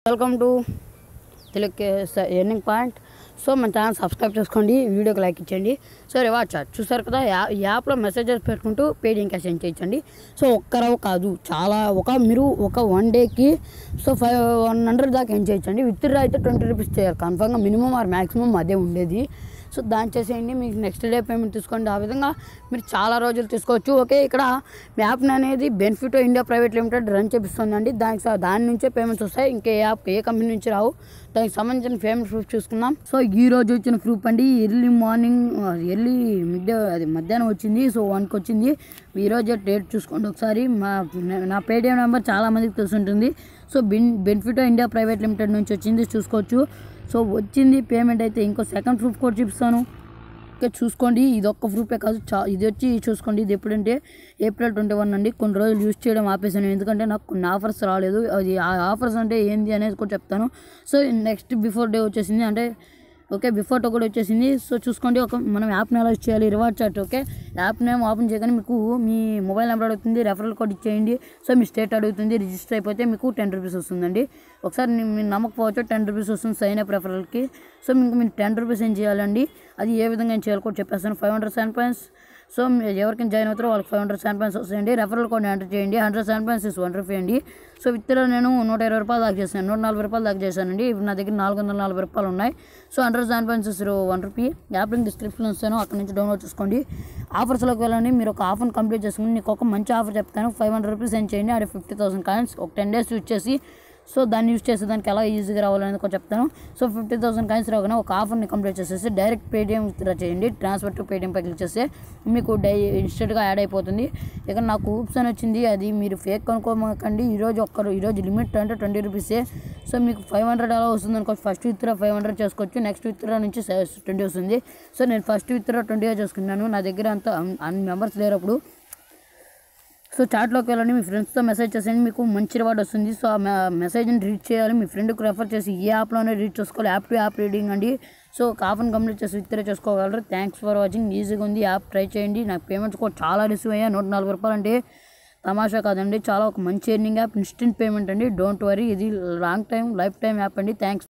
welcome to Telugu earning point so మన channel subscribe చేసుకోండి వీడియోకి లైక్ ఇచ్చండి సో రివార్డ్ చార్ట్ చూసారు కదా యా ఈ యాప్లో మెసేజెస్ పెట్టుకుంటూ పేటిఎం క్యాష్ సెండ్ చేయించండి సో ఒక్కరవ కాదు చాలా ఒక మీరు ఒక వన్ డేకి సో ఫైవ్ వన్ హండ్రెడ్ దాకా ఏం చేయొచ్చండి విత్ డ్రా అయితే ట్వంటీ రూపీస్ చేయాలి కన్ఫామ్గా మినిమం ఆర్ మ్యాక్సిమం అదే ఉండేది సో దాన్ని చేసేయండి మీకు నెక్స్ట్ డే పేమెంట్ తీసుకోండి ఆ విధంగా మీరు చాలా రోజులు తీసుకోవచ్చు ఓకే ఇక్కడ మీ యాప్ అనేది benefit India private limited run చేపిస్తుందండి దానికి స- దాని నుంచే పేమెంట్స్ వస్తాయి ఇంకే యాప్ ఏ కంపెనీ నుంచి రావు దానికి సంబంధించిన పేమెంట్ ప్రూఫ్ చూసుకుందాం సో ఈ రోజు వచ్చిన ప్రూఫ్ అండి early morning early mid day అది మధ్యాహ్నం వచ్చింది సో వన్కి వచ్చింది ఈ రోజే డేట్ చూసుకోండి ఒకసారి మా నా పేటిఎం నెంబర్ చాలా మందికి తెలుసుంటుంది సో బెన్ బెనిఫిట్ ఇండియా ప్రైవేట్ లిమిటెడ్ నుంచి వచ్చింది చూసుకోవచ్చు సో వచ్చింది పేమెంట్ అయితే ఇంకో సెకండ్ ప్రూఫ్ కూడా చూపిస్తాను ఓకే చూసుకోండి ఇది ఒక్క ప్రూఫే కాదు చా ఇది వచ్చి చూసుకోండి ఇది ఎప్పుడంటే ఏప్రిల్ ట్వంటీ వన్ అండి కొన్ని రోజులు యూస్ చేయడం ఆపేసాను ఎందుకంటే నాకు కొన్ని ఆఫర్స్ రాలేదు అది ఆ ఆఫర్స్ అంటే ఏంది అనేది కూడా చెప్తాను సో నెక్స్ట్ బిఫోర్ డే వచ్చేసింది అంటే ఓకే బిఫోర్ తో కూడా వచ్చేసింది సో చూసుకోండి ఒక మనం యాప్ని ఎలా యూస్ చేయాలి reward chart okay app name open చేయగానే మీకు మీ మొబైల్ నెంబర్ అడుగుతుంది రెఫరల్ కోడ్ ఇచ్చేయండి సో మీ స్టేట్ అడుగుతుంది రిజిస్టర్ అయిపోతే మీకు టెన్ రూపీస్ వస్తుందండి ఒకసారి నీ- మీరు నమ్మకపోవచ్చు టెన్ రూపీస్ వస్తుంది సైన్ అప్ రెఫరల్కి సో మీకు మీరు టెన్ రూపీస్ ఏం చేయాలండి అది ఏ విధంగా ఏం చేయాలి కూడా చెప్పేస్తాను five hundred seven points so మీరు ఎవరికైనా జాయిన్ అవుతారో వాళ్ళకి ఫైవ్ హండ్రెడ్ సెవెన్ పాయింట్స్ వస్తాయండి రెఫరల్ కోడ్ ఎంటర్ చేయండి hundred seven points is one rupee అండి సో విత్లో నేను నూట ఇరవై రూపాయలు దాకా చేశాను నూట నలభై రూపాయలు దాకా చేశానండి ఇప్పుడు నా దగ్గర నాలుగు వందల నలభై రూపాయలు ఉన్నాయి so hundred seven points is one rupee app link description ఇస్తాను అక్కడ నుంచి డౌన్లోడ్ చేసుకోండి ఆఫర్స్లోకి వెళ్ళండి మీరు ఒక ఆఫర్ని కంప్లీట్ చేసుకుని నీకు ఒక మంచి ఆఫర్ చెప్తాను ఫైవ్ హండ్రెడ్ రూపీస్ ఏం చేయండి అదే ఫిఫ్టీ థౌసండ్ కాయిన్స్ ఒక టెన్ డేస్ యూజ్ చేసి సో దాన్ని యూజ్ చేసే దానికి ఎలా ఈజీగా రావాలనేది కూడా చెప్తాను సో ఫిఫ్టీ థౌసండ్ కాయిన్స్ రాగానే ఒక ఆఫర్ని కంప్లీట్ చేసేసి డైరెక్ట్ పేటిఎం విత్డ్రా చేయండి ట్రాన్స్ఫర్ టు పేటిఎం పై క్లిక్ చేస్తే మీకు డై ఇన్స్టెంట్గా యాడ్ అయిపోతుంది ఇక నాకు ఊప్స్ అని వచ్చింది అది మీరు ఫేక్ కొనుక్కోమకండి ఈరోజు ఒక్కరు ఈరోజు లిమిట్ అంటే ట్వంటీ రూపీసే సో మీకు ఫైవ్ హండ్రెడ్ అలా వస్తుంది అనుకో ఫస్ట్ విత్డ్రా ఫైవ్ హండ్రెడ్ చేసుకోవచ్చు నెక్స్ట్ విత్డ్రా నుంచి ట్వంటీ వస్తుంది సో నేను ఫస్ట్ విత్డ్రా ట్వంటీగా చేసుకున్నాను నా దగ్గర అంత అన్ని మెంబర్స్ లేరు అప్పుడు సో చాట్లోకి వెళ్ళండి మీ ఫ్రెండ్స్తో మెసేజ్ చేసేయండి మీకు మంచి రివార్డ్ వస్తుంది సో ఆ మె- మెసేజ్ని రీడ్ చేయాలి మీ ఫ్రెండ్కి రెఫర్ చేసి ఈ యాప్లోనే రీడ్ చేసుకోవాలి యాప్ టు యాప్ రీడింగ్ అండి సో కాఫన్ కంప్లీట్ చేసి విత్డ్రా చేసుకోగలరు థ్యాంక్స్ ఫర్ వాచింగ్ ఈజీగా ఉంది యాప్ ట్రై చేయండి నాకు పేమెంట్స్ కూడా చాలా రిసీవ్ అయ్యాయి నూట నలభై రూపాయలు అంటే తమాషా కాదండి చాలా ఒక మంచి ఎర్నింగ్ యాప్ ఇన్స్టెంట్ పేమెంట్ అండి డోంట్ వరీ ఇది long time life time app అండి థ్యాంక్స్